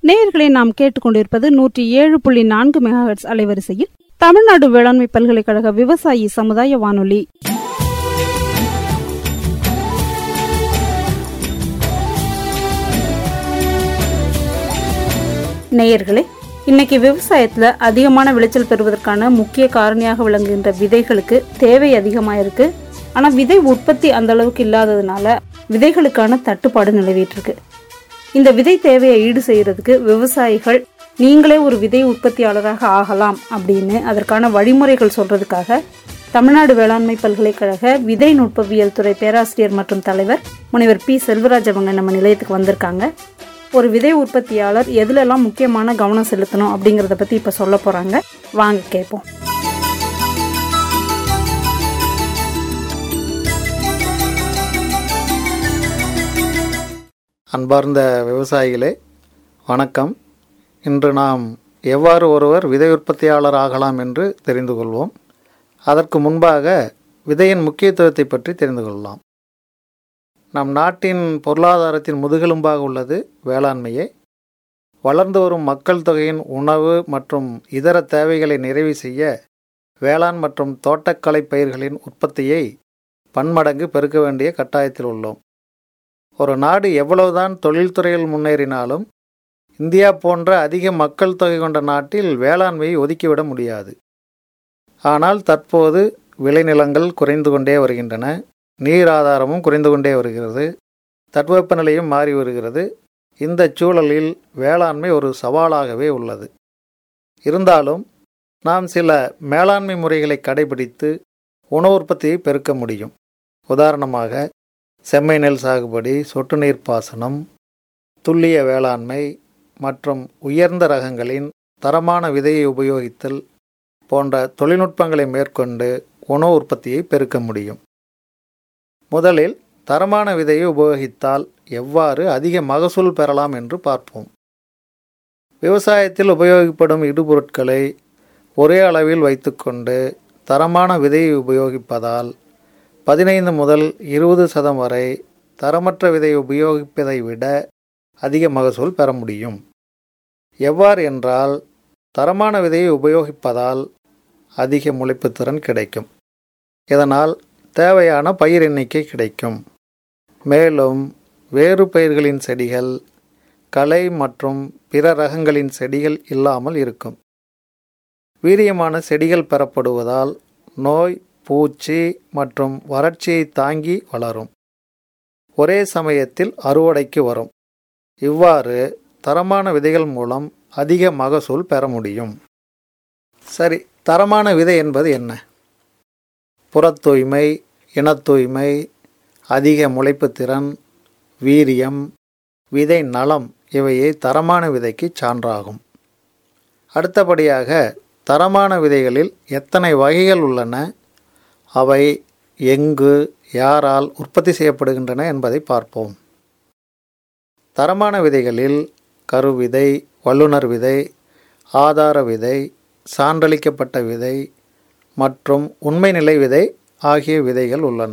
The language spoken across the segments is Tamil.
நேயர்களை நாம் கேட்டுக்கொண்டிருப்பது நூற்றி ஏழு புள்ளி நான்கு மெகாஹெட்ஸ் அலைவரிசையில் தமிழ்நாடு வேளாண்மை பல்கலைக்கழக விவசாயி சமுதாய வானொலி நேயர்களே இன்னைக்கு விவசாயத்துல அதிகமான விளைச்சல் பெறுவதற்கான முக்கிய காரணியாக விளங்குகின்ற விதைகளுக்கு தேவை அதிகமா இருக்கு ஆனா விதை உற்பத்தி அந்த அளவுக்கு இல்லாததுனால விதைகளுக்கான தட்டுப்பாடு நிலவிட்டு இருக்கு இந்த விதை தேவையை ஈடு செய்யறதுக்கு விவசாயிகள் நீங்களே ஒரு விதை உற்பத்தியாளராக ஆகலாம் அப்படின்னு அதற்கான வழிமுறைகள் சொல்றதுக்காக தமிழ்நாடு வேளாண்மை பல்கலைக்கழக விதை நுட்பவியல் துறை பேராசிரியர் மற்றும் தலைவர் முனைவர் பி செல்வராஜ் அவங்க நம்ம நிலையத்துக்கு வந்திருக்காங்க ஒரு விதை உற்பத்தியாளர் எதுலெல்லாம் முக்கியமான கவனம் செலுத்தணும் அப்படிங்கிறத பற்றி இப்போ சொல்ல போகிறாங்க வாங்க கேட்போம் அன்பார்ந்த விவசாயிகளே வணக்கம் இன்று நாம் எவ்வாறு ஒருவர் விதை உற்பத்தியாளர் ஆகலாம் என்று தெரிந்து கொள்வோம் அதற்கு முன்பாக விதையின் முக்கியத்துவத்தை பற்றி தெரிந்து கொள்ளலாம் நம் நாட்டின் பொருளாதாரத்தின் முதுகெலும்பாக உள்ளது வேளாண்மையே வளர்ந்து வரும் மக்கள் தொகையின் உணவு மற்றும் இதர தேவைகளை நிறைவு செய்ய வேளாண் மற்றும் தோட்டக்கலை பயிர்களின் உற்பத்தியை பன்மடங்கு பெருக்க வேண்டிய கட்டாயத்தில் உள்ளோம் ஒரு நாடு எவ்வளவுதான் தொழில்துறையில் முன்னேறினாலும் இந்தியா போன்ற அதிக மக்கள் தொகை கொண்ட நாட்டில் வேளாண்மையை ஒதுக்கிவிட முடியாது ஆனால் தற்போது விளைநிலங்கள் குறைந்து கொண்டே வருகின்றன நீர் ஆதாரமும் குறைந்து கொண்டே வருகிறது தட்பவெப்பநிலையும் மாறி வருகிறது இந்த சூழலில் வேளாண்மை ஒரு சவாலாகவே உள்ளது இருந்தாலும் நாம் சில மேலாண்மை முறைகளை கடைபிடித்து உணவு உற்பத்தியை பெருக்க முடியும் உதாரணமாக செம்மை நெல் சாகுபடி சொட்டு நீர் பாசனம் துல்லிய வேளாண்மை மற்றும் உயர்ந்த ரகங்களின் தரமான விதையை உபயோகித்தல் போன்ற தொழில்நுட்பங்களை மேற்கொண்டு உணவு உற்பத்தியை பெருக்க முடியும் முதலில் தரமான விதையை உபயோகித்தால் எவ்வாறு அதிக மகசூல் பெறலாம் என்று பார்ப்போம் விவசாயத்தில் உபயோகிப்படும் இடுபொருட்களை ஒரே அளவில் வைத்துக்கொண்டு தரமான விதையை உபயோகிப்பதால் பதினைந்து முதல் இருபது சதம் வரை தரமற்ற விதை உபயோகிப்பதை விட அதிக மகசூல் பெற முடியும் எவ்வாறு என்றால் தரமான விதையை உபயோகிப்பதால் அதிக முளைப்புத்திறன் கிடைக்கும் இதனால் தேவையான பயிர் எண்ணிக்கை கிடைக்கும் மேலும் வேறு பயிர்களின் செடிகள் களை மற்றும் பிற ரகங்களின் செடிகள் இல்லாமல் இருக்கும் வீரியமான செடிகள் பெறப்படுவதால் நோய் பூச்சி மற்றும் வறட்சியை தாங்கி வளரும் ஒரே சமயத்தில் அறுவடைக்கு வரும் இவ்வாறு தரமான விதைகள் மூலம் அதிக மகசூல் பெற முடியும் சரி தரமான விதை என்பது என்ன புறத் தூய்மை இனத் தூய்மை அதிக முளைப்புத்திறன் வீரியம் விதை நலம் இவையே தரமான விதைக்கு சான்றாகும் அடுத்தபடியாக தரமான விதைகளில் எத்தனை வகைகள் உள்ளன அவை எங்கு யாரால் உற்பத்தி செய்யப்படுகின்றன என்பதை பார்ப்போம் தரமான விதைகளில் கருவிதை வல்லுநர் விதை ஆதார விதை சான்றளிக்கப்பட்ட விதை மற்றும் உண்மை நிலை விதை ஆகிய விதைகள் உள்ளன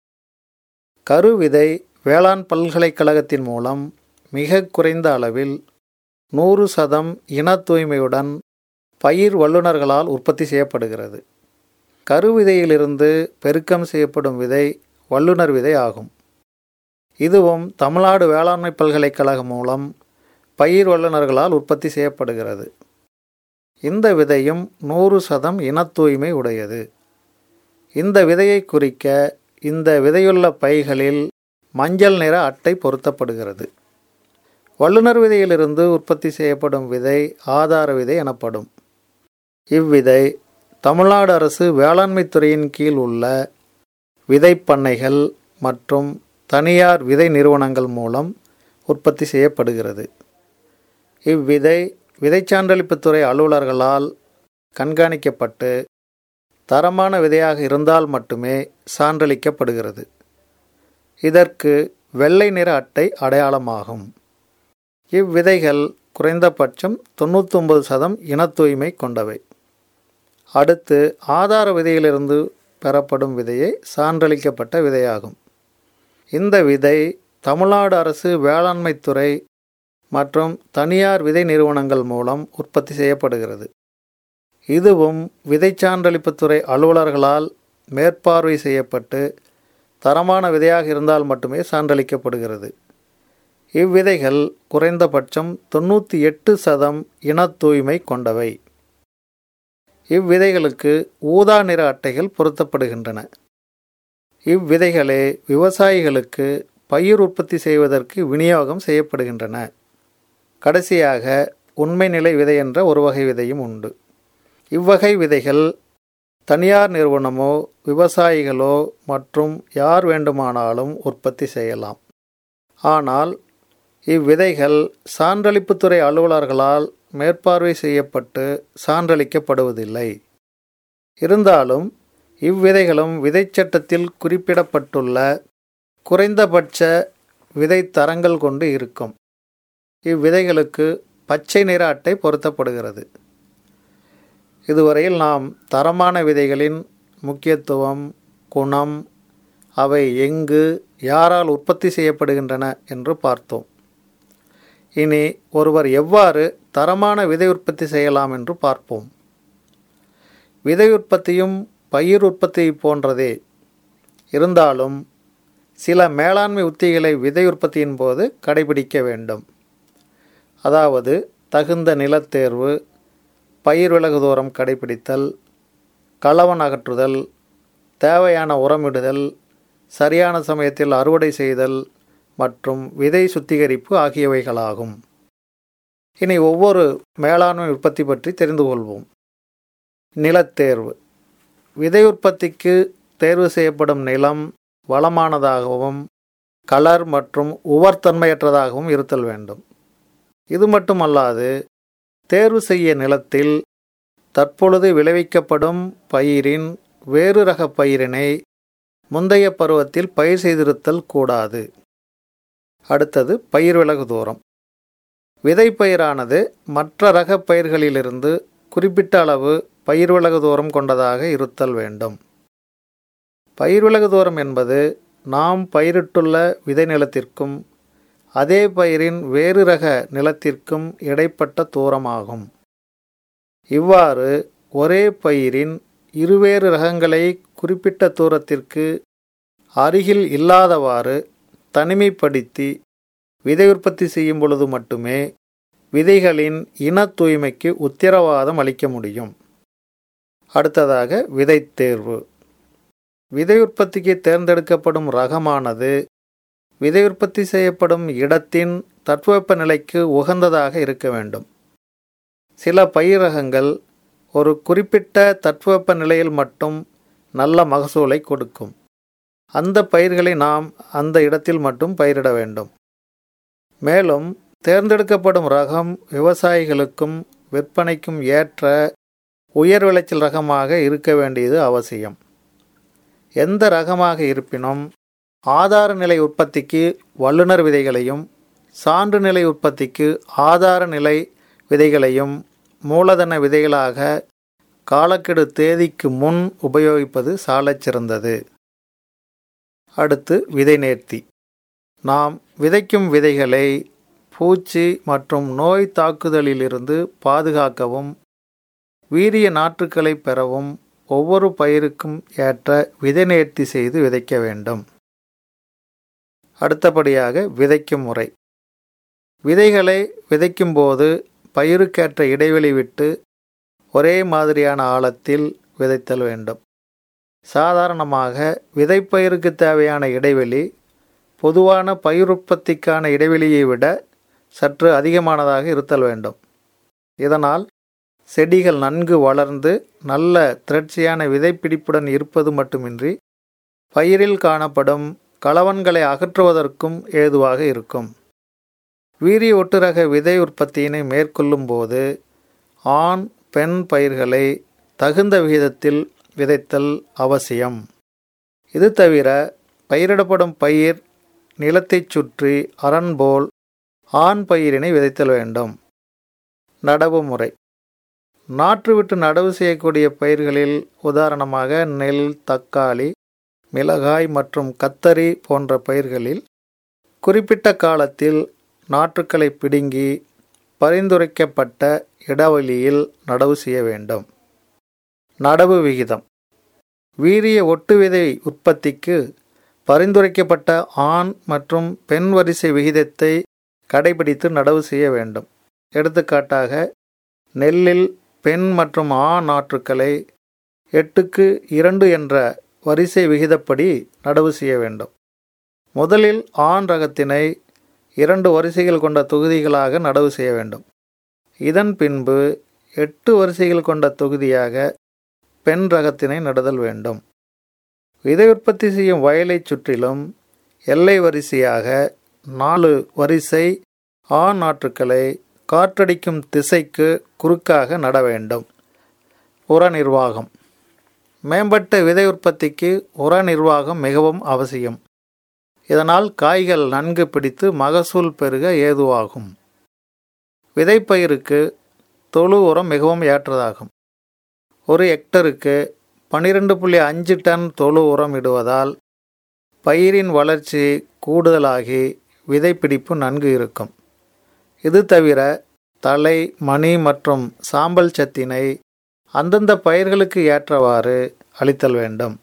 கருவிதை வேளாண் பல்கலைக்கழகத்தின் மூலம் மிக குறைந்த அளவில் நூறு சதம் இன தூய்மையுடன் பயிர் வல்லுநர்களால் உற்பத்தி செய்யப்படுகிறது கருவிதையிலிருந்து பெருக்கம் செய்யப்படும் விதை வல்லுநர் விதை ஆகும் இதுவும் தமிழ்நாடு வேளாண்மை பல்கலைக்கழகம் மூலம் பயிர் வல்லுநர்களால் உற்பத்தி செய்யப்படுகிறது இந்த விதையும் நூறு சதம் இன தூய்மை உடையது இந்த விதையை குறிக்க இந்த விதையுள்ள பைகளில் மஞ்சள் நிற அட்டை பொருத்தப்படுகிறது வல்லுநர் விதையிலிருந்து உற்பத்தி செய்யப்படும் விதை ஆதார விதை எனப்படும் இவ்விதை தமிழ்நாடு அரசு வேளாண்மை துறையின் கீழ் உள்ள விதைப்பண்ணைகள் மற்றும் தனியார் விதை நிறுவனங்கள் மூலம் உற்பத்தி செய்யப்படுகிறது இவ்விதை விதைச்சான்றளிப்புத்துறை அலுவலர்களால் கண்காணிக்கப்பட்டு தரமான விதையாக இருந்தால் மட்டுமே சான்றளிக்கப்படுகிறது இதற்கு வெள்ளை நிற அட்டை அடையாளமாகும் இவ்விதைகள் குறைந்தபட்சம் தொண்ணூத்தொம்பது சதம் இன தூய்மை கொண்டவை அடுத்து ஆதார விதையிலிருந்து பெறப்படும் விதையே சான்றளிக்கப்பட்ட விதையாகும் இந்த விதை தமிழ்நாடு அரசு வேளாண்மைத்துறை மற்றும் தனியார் விதை நிறுவனங்கள் மூலம் உற்பத்தி செய்யப்படுகிறது இதுவும் விதை சான்றளிப்புத்துறை அலுவலர்களால் மேற்பார்வை செய்யப்பட்டு தரமான விதையாக இருந்தால் மட்டுமே சான்றளிக்கப்படுகிறது இவ்விதைகள் குறைந்தபட்சம் தொண்ணூற்றி எட்டு சதம் இன தூய்மை கொண்டவை இவ்விதைகளுக்கு ஊதா நிற அட்டைகள் பொருத்தப்படுகின்றன இவ்விதைகளே விவசாயிகளுக்கு பயிர் உற்பத்தி செய்வதற்கு விநியோகம் செய்யப்படுகின்றன கடைசியாக உண்மை நிலை விதை என்ற ஒரு வகை விதையும் உண்டு இவ்வகை விதைகள் தனியார் நிறுவனமோ விவசாயிகளோ மற்றும் யார் வேண்டுமானாலும் உற்பத்தி செய்யலாம் ஆனால் இவ்விதைகள் சான்றளிப்புத்துறை அலுவலர்களால் மேற்பார்வை செய்யப்பட்டு சான்றளிக்கப்படுவதில்லை இருந்தாலும் இவ்விதைகளும் விதைச்சட்டத்தில் குறிப்பிடப்பட்டுள்ள குறைந்தபட்ச விதை தரங்கள் கொண்டு இருக்கும் இவ்விதைகளுக்கு பச்சை நிற அட்டை பொருத்தப்படுகிறது இதுவரையில் நாம் தரமான விதைகளின் முக்கியத்துவம் குணம் அவை எங்கு யாரால் உற்பத்தி செய்யப்படுகின்றன என்று பார்த்தோம் இனி ஒருவர் எவ்வாறு தரமான விதை உற்பத்தி செய்யலாம் என்று பார்ப்போம் விதை உற்பத்தியும் பயிர் உற்பத்தி போன்றதே இருந்தாலும் சில மேலாண்மை உத்திகளை விதை உற்பத்தியின் போது கடைபிடிக்க வேண்டும் அதாவது தகுந்த நிலத்தேர்வு பயிர் விலகு தூரம் கடைபிடித்தல் களவன் அகற்றுதல் தேவையான உரமிடுதல் சரியான சமயத்தில் அறுவடை செய்தல் மற்றும் விதை சுத்திகரிப்பு ஆகியவைகளாகும் இனி ஒவ்வொரு மேலாண்மை உற்பத்தி பற்றி தெரிந்து கொள்வோம் நிலத்தேர்வு விதை உற்பத்திக்கு தேர்வு செய்யப்படும் நிலம் வளமானதாகவும் கலர் மற்றும் உவர்த்தன்மையற்றதாகவும் இருத்தல் வேண்டும் இது மட்டுமல்லாது தேர்வு செய்ய நிலத்தில் தற்பொழுது விளைவிக்கப்படும் பயிரின் வேறு ரக பயிரினை முந்தைய பருவத்தில் பயிர் செய்திருத்தல் கூடாது அடுத்தது பயிர் விலகு தூரம் விதை பயிரானது மற்ற ரக பயிர்களிலிருந்து குறிப்பிட்ட அளவு பயிர் விலகு தூரம் கொண்டதாக இருத்தல் வேண்டும் பயிர் விலகு தூரம் என்பது நாம் பயிரிட்டுள்ள விதை நிலத்திற்கும் அதே பயிரின் வேறு ரக நிலத்திற்கும் இடைப்பட்ட தூரமாகும் இவ்வாறு ஒரே பயிரின் இருவேறு ரகங்களை குறிப்பிட்ட தூரத்திற்கு அருகில் இல்லாதவாறு தனிமைப்படுத்தி விதை உற்பத்தி செய்யும் பொழுது மட்டுமே விதைகளின் இன தூய்மைக்கு உத்தரவாதம் அளிக்க முடியும் அடுத்ததாக விதை தேர்வு விதை உற்பத்திக்கு தேர்ந்தெடுக்கப்படும் ரகமானது விதை உற்பத்தி செய்யப்படும் இடத்தின் தட்பவெப்ப நிலைக்கு உகந்ததாக இருக்க வேண்டும் சில பயிர் ரகங்கள் ஒரு குறிப்பிட்ட தட்பவெப்ப நிலையில் மட்டும் நல்ல மகசூலை கொடுக்கும் அந்த பயிர்களை நாம் அந்த இடத்தில் மட்டும் பயிரிட வேண்டும் மேலும் தேர்ந்தெடுக்கப்படும் ரகம் விவசாயிகளுக்கும் விற்பனைக்கும் ஏற்ற உயர் விளைச்சல் ரகமாக இருக்க வேண்டியது அவசியம் எந்த ரகமாக இருப்பினும் ஆதார நிலை உற்பத்திக்கு வல்லுநர் விதைகளையும் சான்று நிலை உற்பத்திக்கு ஆதார நிலை விதைகளையும் மூலதன விதைகளாக காலக்கெடு தேதிக்கு முன் உபயோகிப்பது சாலச் சிறந்தது அடுத்து விதை நேர்த்தி நாம் விதைக்கும் விதைகளை பூச்சி மற்றும் நோய் தாக்குதலிலிருந்து பாதுகாக்கவும் வீரிய நாற்றுக்களை பெறவும் ஒவ்வொரு பயிருக்கும் ஏற்ற விதை நேர்த்தி செய்து விதைக்க வேண்டும் அடுத்தபடியாக விதைக்கும் முறை விதைகளை விதைக்கும்போது பயிருக்கேற்ற இடைவெளி விட்டு ஒரே மாதிரியான ஆழத்தில் விதைத்தல் வேண்டும் சாதாரணமாக விதைப்பயிருக்கு தேவையான இடைவெளி பொதுவான பயிர் உற்பத்திக்கான இடைவெளியை விட சற்று அதிகமானதாக இருத்தல் வேண்டும் இதனால் செடிகள் நன்கு வளர்ந்து நல்ல திரட்சியான விதைப்பிடிப்புடன் இருப்பது மட்டுமின்றி பயிரில் காணப்படும் களவன்களை அகற்றுவதற்கும் ஏதுவாக இருக்கும் வீரிய ஒட்டுரக விதை உற்பத்தியினை மேற்கொள்ளும் போது ஆண் பெண் பயிர்களை தகுந்த விகிதத்தில் விதைத்தல் அவசியம் இது தவிர பயிரிடப்படும் பயிர் நிலத்தைச் சுற்றி அரண் போல் ஆண் பயிரினை விதைத்தல் வேண்டும் நடவு முறை நாற்று விட்டு நடவு செய்யக்கூடிய பயிர்களில் உதாரணமாக நெல் தக்காளி மிளகாய் மற்றும் கத்தரி போன்ற பயிர்களில் குறிப்பிட்ட காலத்தில் நாற்றுக்களை பிடுங்கி பரிந்துரைக்கப்பட்ட இடைவெளியில் நடவு செய்ய வேண்டும் நடவு விகிதம் வீரிய ஒட்டு விதை உற்பத்திக்கு பரிந்துரைக்கப்பட்ட ஆண் மற்றும் பெண் வரிசை விகிதத்தை கடைபிடித்து நடவு செய்ய வேண்டும் எடுத்துக்காட்டாக நெல்லில் பெண் மற்றும் ஆண் நாற்றுக்களை எட்டுக்கு இரண்டு என்ற வரிசை விகிதப்படி நடவு செய்ய வேண்டும் முதலில் ஆண் ரகத்தினை இரண்டு வரிசைகள் கொண்ட தொகுதிகளாக நடவு செய்ய வேண்டும் இதன் பின்பு எட்டு வரிசைகள் கொண்ட தொகுதியாக பெண் ரகத்தினை நடுதல் வேண்டும் விதை உற்பத்தி செய்யும் வயலைச் சுற்றிலும் எல்லை வரிசையாக நாலு வரிசை ஆண் நாற்றுக்களை காற்றடிக்கும் திசைக்கு குறுக்காக நட வேண்டும் உர நிர்வாகம் மேம்பட்ட விதை உற்பத்திக்கு உர நிர்வாகம் மிகவும் அவசியம் இதனால் காய்கள் நன்கு பிடித்து மகசூல் பெருக ஏதுவாகும் விதைப்பயிருக்கு தொழு உரம் மிகவும் ஏற்றதாகும் ஒரு ஹெக்டருக்கு பன்னிரெண்டு புள்ளி அஞ்சு டன் தொழு உரம் இடுவதால் பயிரின் வளர்ச்சி கூடுதலாகி விதைப்பிடிப்பு நன்கு இருக்கும் இது தவிர தலை மணி மற்றும் சாம்பல் சத்தினை அந்தந்த பயிர்களுக்கு ஏற்றவாறு அளித்தல் வேண்டும்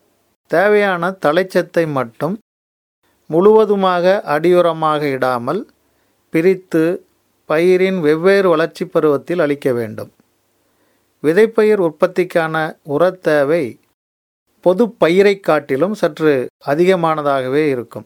தேவையான தலைச்சத்தை மட்டும் முழுவதுமாக அடியுரமாக இடாமல் பிரித்து பயிரின் வெவ்வேறு வளர்ச்சி பருவத்தில் அளிக்க வேண்டும் விதைப்பயிர் உற்பத்திக்கான உரத் தேவை பொது பயிரை காட்டிலும் சற்று அதிகமானதாகவே இருக்கும்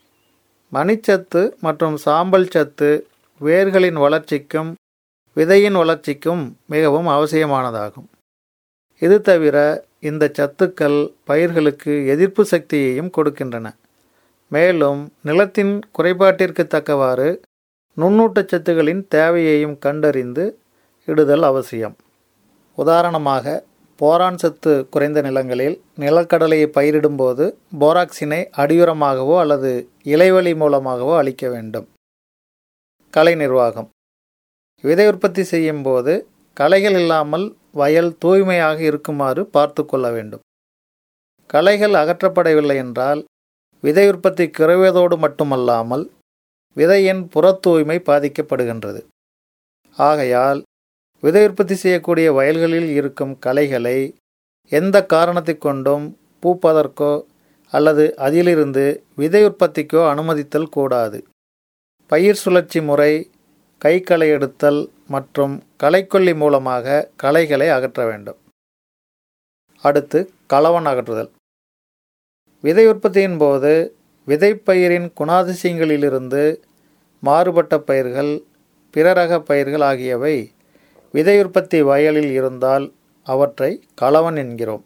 மணிச்சத்து மற்றும் சாம்பல் சத்து வேர்களின் வளர்ச்சிக்கும் விதையின் வளர்ச்சிக்கும் மிகவும் அவசியமானதாகும் இது தவிர இந்த சத்துக்கள் பயிர்களுக்கு எதிர்ப்பு சக்தியையும் கொடுக்கின்றன மேலும் நிலத்தின் குறைபாட்டிற்கு தக்கவாறு நுண்ணூட்டச்சத்துகளின் தேவையையும் கண்டறிந்து இடுதல் அவசியம் உதாரணமாக போரான் சத்து குறைந்த நிலங்களில் நிலக்கடலையை பயிரிடும்போது போராக்சினை அடியுரமாகவோ அல்லது இலைவழி மூலமாகவோ அளிக்க வேண்டும் கலை நிர்வாகம் விதை உற்பத்தி செய்யும் போது களைகள் இல்லாமல் வயல் தூய்மையாக இருக்குமாறு பார்த்து கொள்ள வேண்டும் களைகள் அகற்றப்படவில்லை என்றால் விதை உற்பத்தி குறைவதோடு மட்டுமல்லாமல் விதையின் புற தூய்மை பாதிக்கப்படுகின்றது ஆகையால் விதை உற்பத்தி செய்யக்கூடிய வயல்களில் இருக்கும் களைகளை எந்த காரணத்தை கொண்டும் பூப்பதற்கோ அல்லது அதிலிருந்து விதை உற்பத்திக்கோ அனுமதித்தல் கூடாது பயிர் சுழற்சி முறை கைகளை எடுத்தல் மற்றும் களைக்கொல்லி மூலமாக களைகளை அகற்ற வேண்டும் அடுத்து களவன் அகற்றுதல் விதை உற்பத்தியின் போது விதைப்பயிரின் குணாதிசயங்களிலிருந்து மாறுபட்ட பயிர்கள் பிறரக பயிர்கள் ஆகியவை விதை உற்பத்தி வயலில் இருந்தால் அவற்றை களவன் என்கிறோம்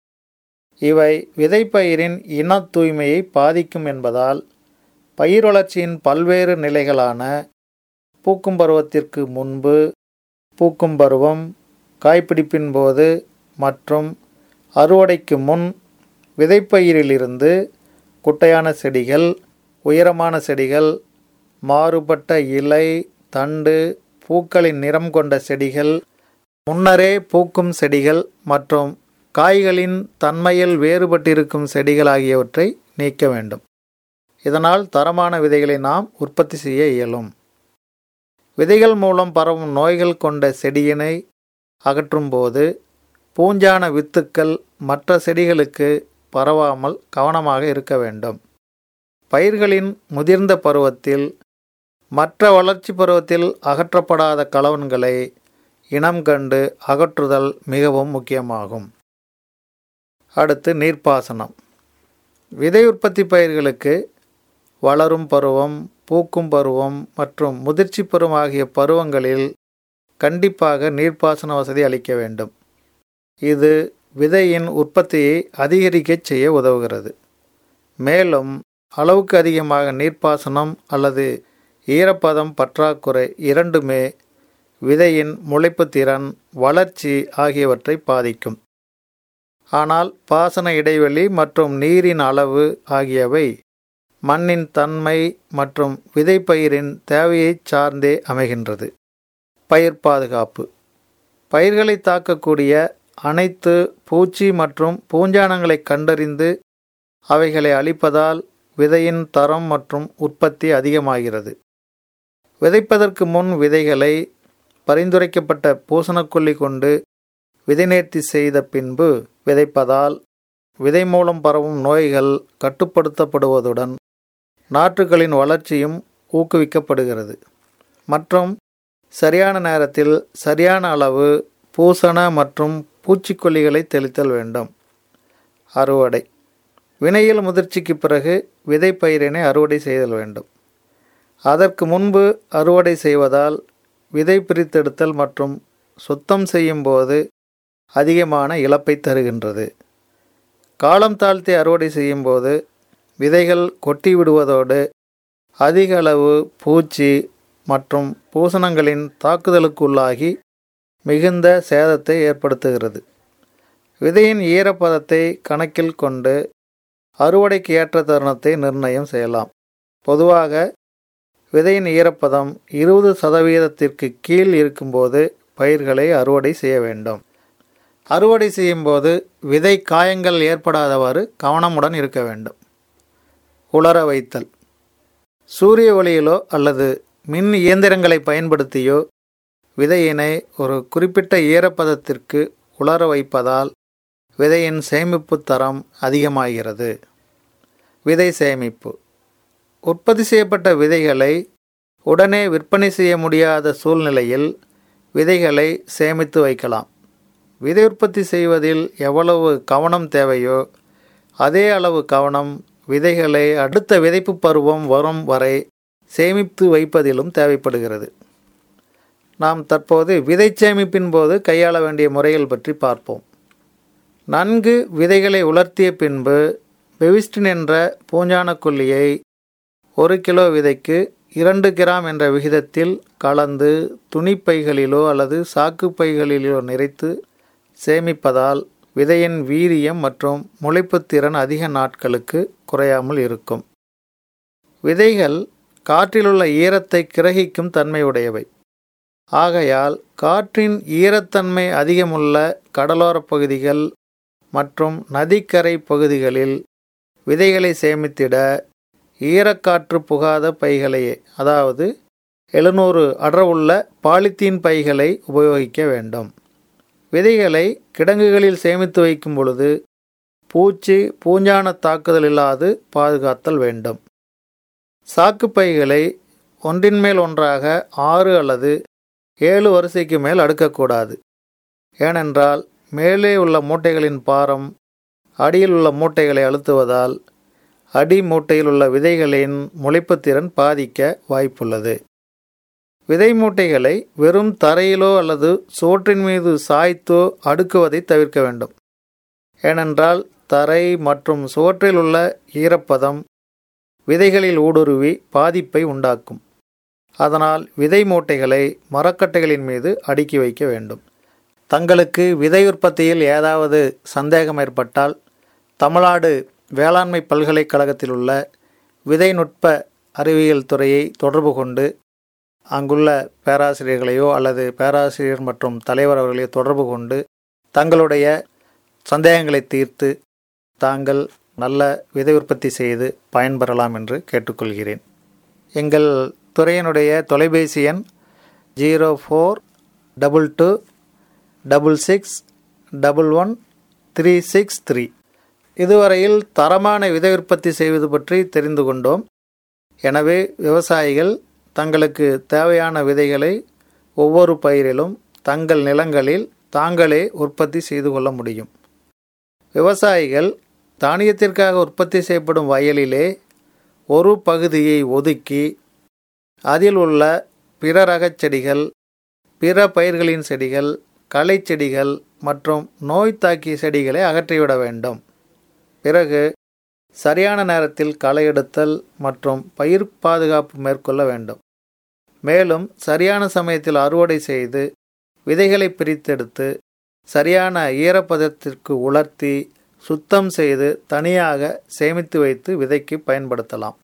இவை விதைப்பயிரின் இன தூய்மையை பாதிக்கும் என்பதால் பயிர் வளர்ச்சியின் பல்வேறு நிலைகளான பூக்கும் பருவத்திற்கு முன்பு பூக்கும் பருவம் காய்ப்பிடிப்பின் போது மற்றும் அறுவடைக்கு முன் விதைப்பயிரிலிருந்து குட்டையான செடிகள் உயரமான செடிகள் மாறுபட்ட இலை தண்டு பூக்களின் நிறம் கொண்ட செடிகள் முன்னரே பூக்கும் செடிகள் மற்றும் காய்களின் தன்மையில் வேறுபட்டிருக்கும் செடிகள் ஆகியவற்றை நீக்க வேண்டும் இதனால் தரமான விதைகளை நாம் உற்பத்தி செய்ய இயலும் விதைகள் மூலம் பரவும் நோய்கள் கொண்ட செடியினை அகற்றும்போது பூஞ்சான வித்துக்கள் மற்ற செடிகளுக்கு பரவாமல் கவனமாக இருக்க வேண்டும் பயிர்களின் முதிர்ந்த பருவத்தில் மற்ற வளர்ச்சி பருவத்தில் அகற்றப்படாத கலவன்களை இனம் கண்டு அகற்றுதல் மிகவும் முக்கியமாகும் அடுத்து நீர்ப்பாசனம் விதை உற்பத்தி பயிர்களுக்கு வளரும் பருவம் பூக்கும் பருவம் மற்றும் முதிர்ச்சி பருவம் ஆகிய பருவங்களில் கண்டிப்பாக நீர்ப்பாசன வசதி அளிக்க வேண்டும் இது விதையின் உற்பத்தியை அதிகரிக்கச் செய்ய உதவுகிறது மேலும் அளவுக்கு அதிகமாக நீர்ப்பாசனம் அல்லது ஈரப்பதம் பற்றாக்குறை இரண்டுமே விதையின் முளைப்பு திறன் வளர்ச்சி ஆகியவற்றை பாதிக்கும் ஆனால் பாசன இடைவெளி மற்றும் நீரின் அளவு ஆகியவை மண்ணின் தன்மை மற்றும் விதைப்பயிரின் தேவையைச் சார்ந்தே அமைகின்றது பயிர் பாதுகாப்பு பயிர்களை தாக்கக்கூடிய அனைத்து பூச்சி மற்றும் பூஞ்சானங்களை கண்டறிந்து அவைகளை அழிப்பதால் விதையின் தரம் மற்றும் உற்பத்தி அதிகமாகிறது விதைப்பதற்கு முன் விதைகளை பரிந்துரைக்கப்பட்ட பூசணக்கொல்லி கொண்டு விதை நேர்த்தி செய்த பின்பு விதைப்பதால் விதை மூலம் பரவும் நோய்கள் கட்டுப்படுத்தப்படுவதுடன் நாற்றுகளின் வளர்ச்சியும் ஊக்குவிக்கப்படுகிறது மற்றும் சரியான நேரத்தில் சரியான அளவு பூசண மற்றும் பூச்சிக்கொல்லிகளை தெளித்தல் வேண்டும் அறுவடை வினையில் முதிர்ச்சிக்கு பிறகு விதை பயிரினை அறுவடை செய்தல் வேண்டும் அதற்கு முன்பு அறுவடை செய்வதால் விதை பிரித்தெடுத்தல் மற்றும் சுத்தம் செய்யும் போது அதிகமான இழப்பை தருகின்றது காலம் தாழ்த்தி அறுவடை செய்யும்போது விதைகள் கொட்டி விடுவதோடு அதிக அளவு பூச்சி மற்றும் பூசணங்களின் தாக்குதலுக்குள்ளாகி மிகுந்த சேதத்தை ஏற்படுத்துகிறது விதையின் ஈரப்பதத்தை கணக்கில் கொண்டு அறுவடைக்கு ஏற்ற தருணத்தை நிர்ணயம் செய்யலாம் பொதுவாக விதையின் ஈரப்பதம் இருபது சதவீதத்திற்கு கீழ் இருக்கும்போது பயிர்களை அறுவடை செய்ய வேண்டும் அறுவடை செய்யும்போது விதை காயங்கள் ஏற்படாதவாறு கவனமுடன் இருக்க வேண்டும் உலர வைத்தல் சூரிய ஒளியிலோ அல்லது மின் இயந்திரங்களை பயன்படுத்தியோ விதையினை ஒரு குறிப்பிட்ட ஈரப்பதத்திற்கு உலர வைப்பதால் விதையின் சேமிப்பு தரம் அதிகமாகிறது விதை சேமிப்பு உற்பத்தி செய்யப்பட்ட விதைகளை உடனே விற்பனை செய்ய முடியாத சூழ்நிலையில் விதைகளை சேமித்து வைக்கலாம் விதை உற்பத்தி செய்வதில் எவ்வளவு கவனம் தேவையோ அதே அளவு கவனம் விதைகளை அடுத்த விதைப்பு பருவம் வரும் வரை சேமித்து வைப்பதிலும் தேவைப்படுகிறது நாம் தற்போது விதை சேமிப்பின் போது கையாள வேண்டிய முறைகள் பற்றி பார்ப்போம் நன்கு விதைகளை உலர்த்திய பின்பு பெவிஸ்டின் என்ற பூஞ்சான கொல்லியை ஒரு கிலோ விதைக்கு இரண்டு கிராம் என்ற விகிதத்தில் கலந்து துணிப்பைகளிலோ அல்லது சாக்கு பைகளிலோ நிறைத்து சேமிப்பதால் விதையின் வீரியம் மற்றும் முளைப்புத்திறன் அதிக நாட்களுக்கு குறையாமல் இருக்கும் விதைகள் காற்றிலுள்ள ஈரத்தை கிரகிக்கும் தன்மையுடையவை ஆகையால் காற்றின் ஈரத்தன்மை அதிகமுள்ள கடலோரப் பகுதிகள் மற்றும் நதிக்கரை பகுதிகளில் விதைகளை சேமித்திட ஈரக்காற்று புகாத பைகளையே அதாவது எழுநூறு அடர்வுள்ள பாலித்தீன் பைகளை உபயோகிக்க வேண்டும் விதைகளை கிடங்குகளில் சேமித்து வைக்கும் பொழுது பூச்சி பூஞ்சான தாக்குதல் இல்லாது பாதுகாத்தல் வேண்டும் சாக்கு பைகளை ஒன்றின் மேல் ஒன்றாக ஆறு அல்லது ஏழு வரிசைக்கு மேல் அடுக்கக்கூடாது ஏனென்றால் மேலே உள்ள மூட்டைகளின் பாரம் அடியில் உள்ள மூட்டைகளை அழுத்துவதால் அடி மூட்டையில் உள்ள விதைகளின் முளைப்புத்திறன் பாதிக்க வாய்ப்புள்ளது விதை மூட்டைகளை வெறும் தரையிலோ அல்லது சோற்றின் மீது சாய்த்தோ அடுக்குவதை தவிர்க்க வேண்டும் ஏனென்றால் தரை மற்றும் சுவற்றில் உள்ள ஈரப்பதம் விதைகளில் ஊடுருவி பாதிப்பை உண்டாக்கும் அதனால் விதை மூட்டைகளை மரக்கட்டைகளின் மீது அடுக்கி வைக்க வேண்டும் தங்களுக்கு விதை உற்பத்தியில் ஏதாவது சந்தேகம் ஏற்பட்டால் தமிழ்நாடு வேளாண்மை பல்கலைக்கழகத்தில் உள்ள விதை நுட்ப அறிவியல் துறையை தொடர்பு கொண்டு அங்குள்ள பேராசிரியர்களையோ அல்லது பேராசிரியர் மற்றும் தலைவர் அவர்களையோ தொடர்பு கொண்டு தங்களுடைய சந்தேகங்களை தீர்த்து தாங்கள் நல்ல விதை உற்பத்தி செய்து பயன்பெறலாம் என்று கேட்டுக்கொள்கிறேன் எங்கள் துறையினுடைய தொலைபேசி எண் zero four double two double six double one three six three இதுவரையில் தரமான விதை உற்பத்தி செய்வது பற்றி தெரிந்து கொண்டோம் எனவே விவசாயிகள் தங்களுக்கு தேவையான விதைகளை ஒவ்வொரு பயிரிலும் தங்கள் நிலங்களில் தாங்களே உற்பத்தி செய்து கொள்ள முடியும் விவசாயிகள் தானியத்திற்காக உற்பத்தி செய்யப்படும் வயலிலே ஒரு பகுதியை ஒதுக்கி அதில் உள்ள பிற ரகச் செடிகள் பிற பயிர்களின் செடிகள் களை செடிகள் மற்றும் நோய் தாக்கிய செடிகளை அகற்றிவிட வேண்டும் பிறகு சரியான நேரத்தில் களை எடுத்தல் மற்றும் பயிர் பாதுகாப்பு மேற்கொள்ள வேண்டும் மேலும் சரியான சமயத்தில் அறுவடை செய்து விதைகளை பிரித்தெடுத்து சரியான ஈரப்பதத்திற்கு உலர்த்தி சுத்தம் செய்து தனியாக சேமித்து வைத்து விதைக்கு பயன்படுத்தலாம்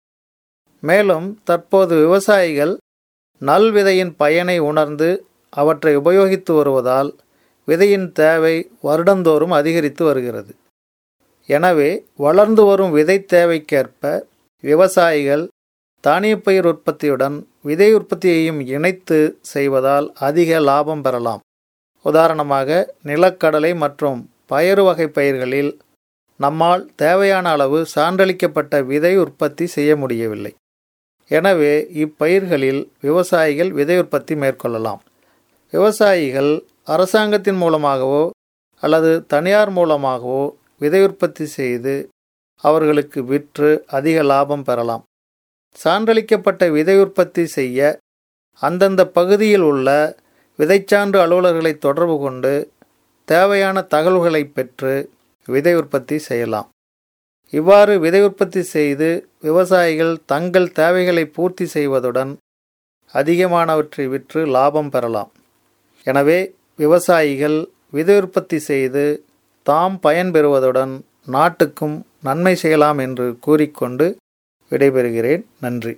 மேலும் தற்போது விவசாயிகள் நல் விதையின் பயனை உணர்ந்து அவற்றை உபயோகித்து வருவதால் விதையின் தேவை வருடந்தோறும் அதிகரித்து வருகிறது எனவே வளர்ந்து வரும் விதை தேவைக்கேற்ப விவசாயிகள் தானியப்பயிர் உற்பத்தியுடன் விதை உற்பத்தியையும் இணைத்து செய்வதால் அதிக லாபம் பெறலாம் உதாரணமாக நிலக்கடலை மற்றும் பயறு வகை பயிர்களில் நம்மால் தேவையான அளவு சான்றளிக்கப்பட்ட விதை உற்பத்தி செய்ய முடியவில்லை எனவே இப்பயிர்களில் விவசாயிகள் விதை உற்பத்தி மேற்கொள்ளலாம் விவசாயிகள் அரசாங்கத்தின் மூலமாகவோ அல்லது தனியார் மூலமாகவோ விதை உற்பத்தி செய்து அவர்களுக்கு விற்று அதிக லாபம் பெறலாம் சான்றளிக்கப்பட்ட விதை உற்பத்தி செய்ய அந்தந்த பகுதியில் உள்ள விதைச்சான்று அலுவலர்களை தொடர்பு கொண்டு தேவையான தகவல்களை பெற்று விதை உற்பத்தி செய்யலாம் இவ்வாறு விதை உற்பத்தி செய்து விவசாயிகள் தங்கள் தேவைகளை பூர்த்தி செய்வதுடன் அதிகமானவற்றை விற்று லாபம் பெறலாம் எனவே விவசாயிகள் விதை உற்பத்தி செய்து தாம் பயன்பெறுவதுடன் நாட்டுக்கும் நன்மை செய்யலாம் என்று கூறிக்கொண்டு விடைபெறுகிறேன் நன்றி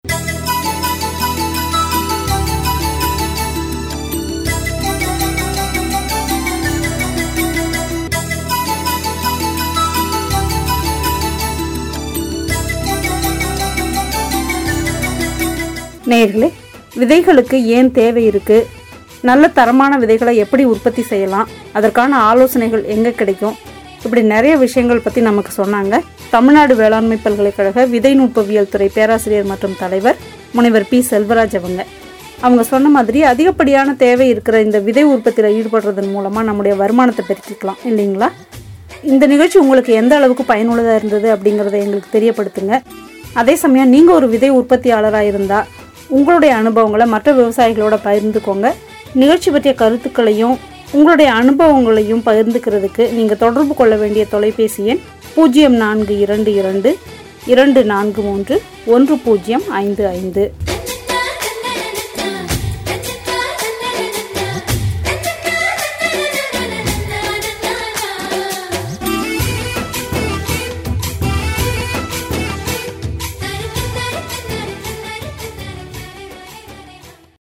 நேயர்களே விதைகளுக்கு ஏன் தேவை இருக்கு நல்ல தரமான விதைகளை எப்படி உற்பத்தி செய்யலாம் அதற்கான ஆலோசனைகள் எங்கே கிடைக்கும் இப்படி நிறைய விஷயங்கள் பற்றி நமக்கு சொன்னாங்க தமிழ்நாடு வேளாண்மை பல்கலைக்கழக விதை நுட்பவியல் துறை பேராசிரியர் மற்றும் தலைவர் முனைவர் பி செல்வராஜ் அவங்க அவங்க சொன்ன மாதிரி அதிகப்படியான தேவை இருக்கிற இந்த விதை உற்பத்தியில் ஈடுபடுறதன் மூலமாக நம்முடைய வருமானத்தை பெருக்கிக்கலாம் இல்லைங்களா இந்த நிகழ்ச்சி உங்களுக்கு எந்த அளவுக்கு பயனுள்ளதாக இருந்தது அப்படிங்கிறத எங்களுக்கு தெரியப்படுத்துங்க அதே சமயம் நீங்கள் ஒரு விதை உற்பத்தியாளராக இருந்தால் உங்களுடைய அனுபவங்களை மற்ற விவசாயிகளோட பகிர்ந்துக்கோங்க நிகழ்ச்சி பற்றிய கருத்துக்களையும் உங்களுடைய அனுபவங்களையும் பகிர்ந்துக்கிறதுக்கு நீங்கள் தொடர்பு கொள்ள வேண்டிய தொலைபேசி எண் பூஜ்ஜியம் நான்கு இரண்டு இரண்டு இரண்டு நான்கு மூன்று ஒன்று பூஜ்ஜியம் ஐந்து ஐந்து